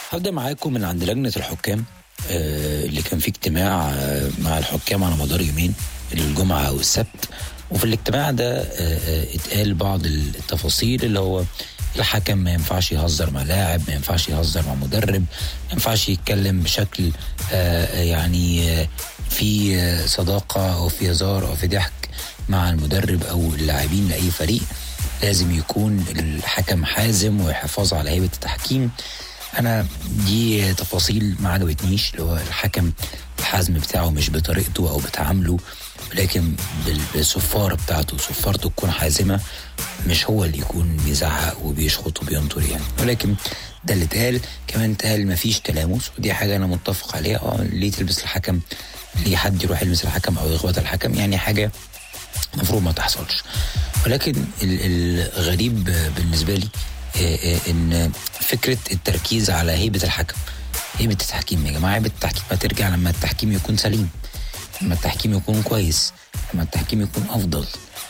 هبدأ معاكم من عند لجنة الحكام آه، اللي كان في اجتماع آه، مع الحكام على مدار يومين الجمعة والسبت وفي الاجتماع ده آه، آه، اتقال بعض التفاصيل اللي هو الحكم ما ينفعش يهزر مع لاعب ما ينفعش يهزر مع مدرب ما ينفعش يتكلم بشكل آه، يعني آه، في آه، صداقة أو في هزار أو في ضحك مع المدرب أو اللاعبين لأي فريق لازم يكون الحكم حازم ويحافظ على هيبة التحكيم انا دي تفاصيل ما عجبتنيش اللي هو الحكم الحزم بتاعه مش بطريقته او بتعامله ولكن بال- بالصفاره بتاعته صفارته تكون حازمه مش هو اللي يكون بيزعق وبيشخط وبينطر يعني ولكن ده اللي اتقال كمان اتقال مفيش تلامس ودي حاجه انا متفق عليها اه ليه تلبس الحكم ليه حد يروح يلبس الحكم او يخبط الحكم يعني حاجه المفروض ما تحصلش ولكن ال- الغريب بالنسبه لي آه، آه، ان فكره التركيز على هيبه الحكم هيبه التحكيم يا جماعه هيبه التحكيم هترجع لما التحكيم يكون سليم لما التحكيم يكون كويس لما التحكيم يكون افضل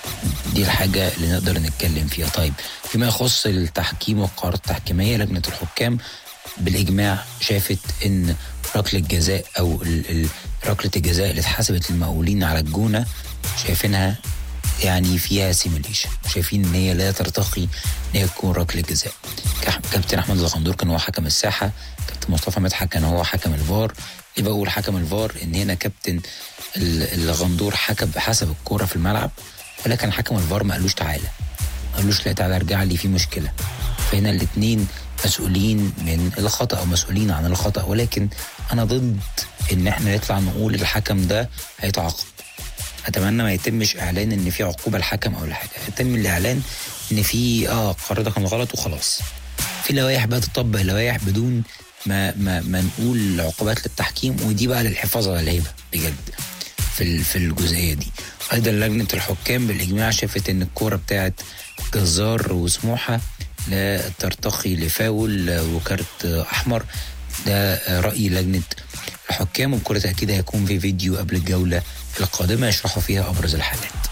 دي الحاجة اللي نقدر نتكلم فيها طيب فيما يخص التحكيم والقرارات التحكيمية لجنة الحكام بالإجماع شافت إن ركلة الجزاء أو ال- ال- ركلة الجزاء اللي اتحسبت للمقاولين على الجونة شايفينها يعني فيها سيميليشن شايفين ان هي لا ترتقي ان هي تكون ركله جزاء كح- كابتن احمد الغندور كان هو حكم الساحه كابتن مصطفى مدحت كان هو حكم الفار ليه بقول حكم الفار ان هنا كابتن ال- الغندور حكم حسب الكوره في الملعب ولكن حكم الفار ما قالوش تعالى ما قالوش لا تعالى ارجع لي في مشكله فهنا الاثنين مسؤولين من الخطا او مسؤولين عن الخطا ولكن انا ضد ان احنا نطلع نقول الحكم ده هيتعاقب اتمنى ما يتمش اعلان ان في عقوبه الحكم او الحاجه يتم الاعلان ان في اه القرار ده كان غلط وخلاص في لوائح بقى تطبق لوائح بدون ما ما ما نقول عقوبات للتحكيم ودي بقى للحفاظ على الهيبه بجد في ال- في الجزئيه دي ايضا لجنه الحكام بالاجماع شافت ان الكوره بتاعت جزار وسموحه لا ترتقي لفاول وكارت احمر ده راي لجنه الحكام وبكل تاكيد هيكون في فيديو قبل الجوله القادمه يشرحوا فيها ابرز الحالات